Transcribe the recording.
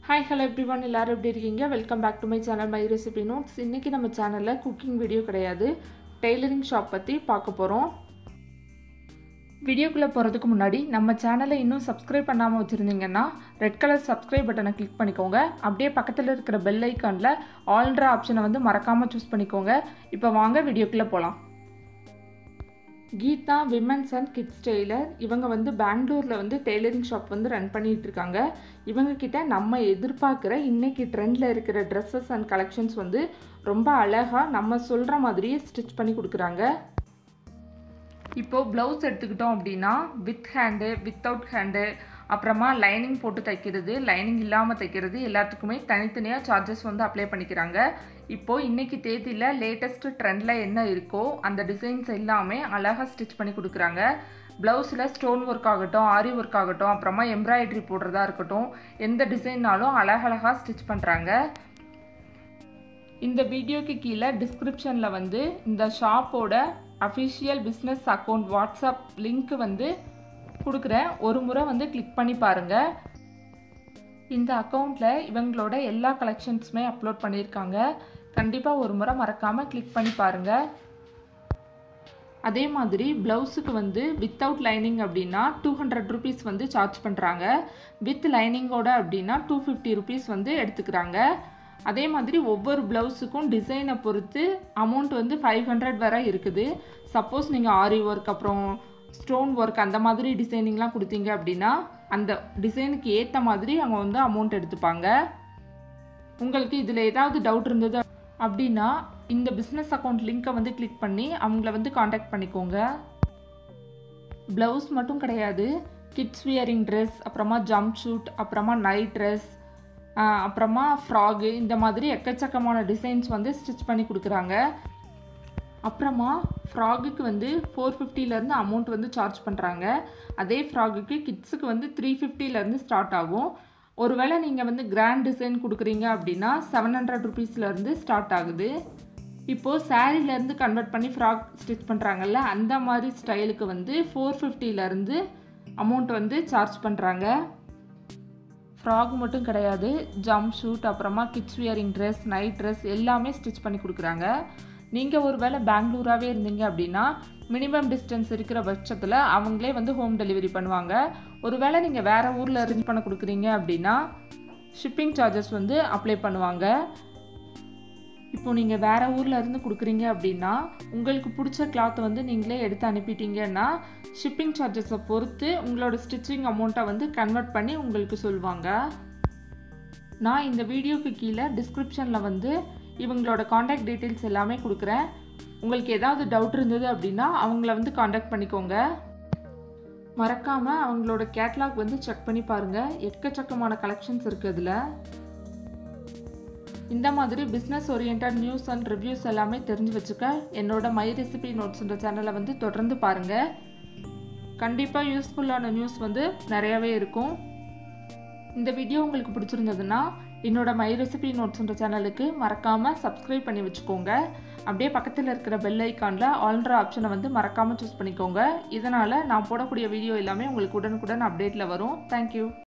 hi hello every one எல்லோரும் எப்படி இருக்கீங்க welcome back to my channel my recipe notes இன்றைக்கி நம்ம சேனலில் குக்கிங் வீடியோ கிடையாது டெய்லரிங் ஷாப் பற்றி பார்க்க போகிறோம் வீடியோக்குள்ளே போகிறதுக்கு முன்னாடி நம்ம சேனலை இன்னும் சப்ஸ்கிரைப் பண்ணாமல் வச்சுருந்தீங்கன்னா ரெட் கலர் சப்ஸ்கிரைப் பட்டனை கிளிக் பண்ணிக்கோங்க அப்படியே பக்கத்தில் இருக்கிற பெல் ஐக்கானில் ஆல்ன்ற ஆப்ஷனை வந்து மறக்காமல் சூஸ் பண்ணிக்கோங்க இப்போ வாங்க வீடியோக்குள்ளே போகலாம் Geetha womens and kids tailor இவங்க வந்து பெங்களூரில் வந்து டெய்லரிங் ஷாப் வந்து ரன் பண்ணிகிட்டு இருக்காங்க இவங்க கிட்ட நம்ம எதிர்பார்க்குற இன்னைக்கு ட்ரெண்டில் இருக்கிற ட்ரெஸ்ஸஸ் அண்ட் கலெக்ஷன்ஸ் வந்து ரொம்ப அழகாக நம்ம சொல்கிற மாதிரியே ஸ்டிச் பண்ணி கொடுக்குறாங்க இப்போது ப்ளவுஸ் எடுத்துக்கிட்டோம் அப்படின்னா வித் ஹேண்டு வித்தவுட் ஹேண்டு அப்புறமா லைனிங் போட்டு தைக்கிறது லைனிங் இல்லாமல் தைக்கிறது எல்லாத்துக்குமே தனித்தனியாக சார்ஜஸ் வந்து அப்ளை பண்ணிக்கிறாங்க இப்போது இன்றைக்கி தேதியில் லேட்டஸ்ட்டு ட்ரெண்டில் என்ன இருக்கோ அந்த டிசைன்ஸ் எல்லாமே அழகாக ஸ்டிச் பண்ணி கொடுக்குறாங்க ப்ளவுஸில் ஸ்டோன் ஒர்க் ஆகட்டும் ஆரி ஒர்க் ஆகட்டும் அப்புறமா எம்ப்ராய்டரி போடுறதா இருக்கட்டும் எந்த டிசைன்னாலும் அழகழகாக ஸ்டிச் பண்ணுறாங்க இந்த வீடியோக்கு கீழே டிஸ்கிரிப்ஷனில் வந்து இந்த ஷாப்போட official business account WhatsApp link வந்து கொடுக்குறேன் ஒரு முறை வந்து கிளிக் பண்ணி பாருங்கள் இந்த அக்கௌண்ட்டில் இவங்களோட எல்லா கலெக்ஷன்ஸுமே அப்லோட் பண்ணியிருக்காங்க கண்டிப்பாக ஒரு முறை மறக்காமல் கிளிக் பண்ணி பாருங்கள் அதே மாதிரி ப்ளவுஸுக்கு வந்து வித்தவுட் லைனிங் அப்படின்னா டூ ஹண்ட்ரட் ருபீஸ் வந்து சார்ஜ் பண்ணுறாங்க வித் லைனிங்கோட அப்படின்னா டூ ஃபிஃப்டி ருபீஸ் வந்து எடுத்துக்கிறாங்க அதே மாதிரி ஒவ்வொரு ப்ளவுஸுக்கும் டிசைனை பொறுத்து அமௌண்ட் வந்து ஃபைவ் ஹண்ட்ரட் வரை இருக்குது சப்போஸ் நீங்கள் ஆரி ஒர்க் அப்புறம் ஸ்டோன் ஒர்க் அந்த மாதிரி டிசைனிங்லாம் கொடுத்தீங்க அப்படின்னா அந்த டிசைனுக்கு ஏற்ற மாதிரி அவங்க வந்து அமௌண்ட் எடுத்துப்பாங்க உங்களுக்கு இதில் ஏதாவது டவுட் இருந்தது அப்படின்னா இந்த பிஸ்னஸ் அக்கௌண்ட் லிங்க்கை வந்து கிளிக் பண்ணி அவங்கள வந்து காண்டாக்ட் பண்ணிக்கோங்க ப்ளவுஸ் மட்டும் கிடையாது கிட்ஸ் வியரிங் ட்ரெஸ் அப்புறமா ஜம்ப் ஷூட் அப்புறமா நைட் ட்ரெஸ் அப்புறமா ஃப்ராகு இந்த மாதிரி எக்கச்சக்கமான டிசைன்ஸ் வந்து ஸ்டிச் பண்ணி கொடுக்குறாங்க அப்புறமா ஃப்ராகுக்கு வந்து ஃபோர் ஃபிஃப்டிலேருந்து அமௌண்ட் வந்து சார்ஜ் பண்ணுறாங்க அதே ஃப்ராகுக்கு கிட்ஸுக்கு வந்து த்ரீ ஃபிஃப்டிலேருந்து ஸ்டார்ட் ஆகும் ஒருவேளை நீங்கள் வந்து கிராண்ட் டிசைன் கொடுக்குறீங்க அப்படின்னா செவன் ஹண்ட்ரட் ருபீஸ்லேருந்து ஸ்டார்ட் ஆகுது இப்போது சாரீலேருந்து கன்வெர்ட் பண்ணி ஃப்ராக் ஸ்டிச் பண்ணுறாங்கல்ல அந்த மாதிரி ஸ்டைலுக்கு வந்து ஃபோர் ஃபிஃப்டிலேருந்து அமௌண்ட் வந்து சார்ஜ் பண்ணுறாங்க ஃப்ராக் மட்டும் கிடையாது ஜம்ப் ஷூட் அப்புறமா kids wearing dress night dress எல்லாமே ஸ்டிச் பண்ணி கொடுக்குறாங்க நீங்கள் ஒரு வேளை பெங்களூராகவே இருந்தீங்க அப்படின்னா மினிமம் டிஸ்டன்ஸ் இருக்கிற பட்சத்தில் அவங்களே வந்து ஹோம் டெலிவரி பண்ணுவாங்க ஒருவேளை நீங்கள் வேறு ஊரில் அரேஞ்ச் பண்ண கொடுக்குறீங்க அப்படின்னா ஷிப்பிங் சார்ஜஸ் வந்து அப்ளை பண்ணுவாங்க இப்போ நீங்கள் வேறு ஊரில் இருந்து கொடுக்குறீங்க அப்படின்னா உங்களுக்கு பிடிச்ச கிளாத்தை வந்து நீங்களே எடுத்து அனுப்பிட்டீங்கன்னா ஷிப்பிங் சார்ஜஸை பொறுத்து உங்களோட ஸ்டிச்சிங் அமௌண்ட்டை வந்து கன்வெர்ட் பண்ணி உங்களுக்கு சொல்லுவாங்க நான் இந்த வீடியோக்கு கீழே டிஸ்கிரிப்ஷனில் வந்து இவங்களோட காண்டாக்ட் டீட்டெயில்ஸ் எல்லாமே கொடுக்குறேன் உங்களுக்கு ஏதாவது டவுட் இருந்தது அப்படின்னா அவங்கள வந்து காண்டாக்ட் பண்ணிக்கோங்க மறக்காமல் அவங்களோட கேட்லாக் வந்து செக் பண்ணி பாருங்கள் எக்கச்சக்கமான கலெக்ஷன்ஸ் இருக்குது அதில் இந்த மாதிரி business orient news and reviews எல்லாமே தெரிஞ்சு வச்சுக்க என்னோட மை ரெசிபி நோட்ஸ்ன்ற சேனலை வந்து தொடர்ந்து பாருங்கள் கண்டிப்பாக யூஸ்ஃபுல்லான நியூஸ் வந்து நிறையாவே இருக்கும் இந்த வீடியோ உங்களுக்கு பிடிச்சிருந்ததுன்னா என்னோட மை ரெசிபி நோட்ஸ்ன்ற சேனலுக்கு மறக்காமல் சப்ஸ்கிரைப் பண்ணி வச்சுக்கோங்க அப்படியே பக்கத்தில் இருக்கிற பெல் ஐக்கானில் ஆல்ன்ற ஆப்ஷனை வந்து மறக்காமல் சூஸ் பண்ணிக்கோங்க இதனால் நான் போடக்கூடிய வீடியோ எல்லாமே உங்களுக்கு உடனுக்குடன் அப்டேட்டில் வரும் தேங்க்யூ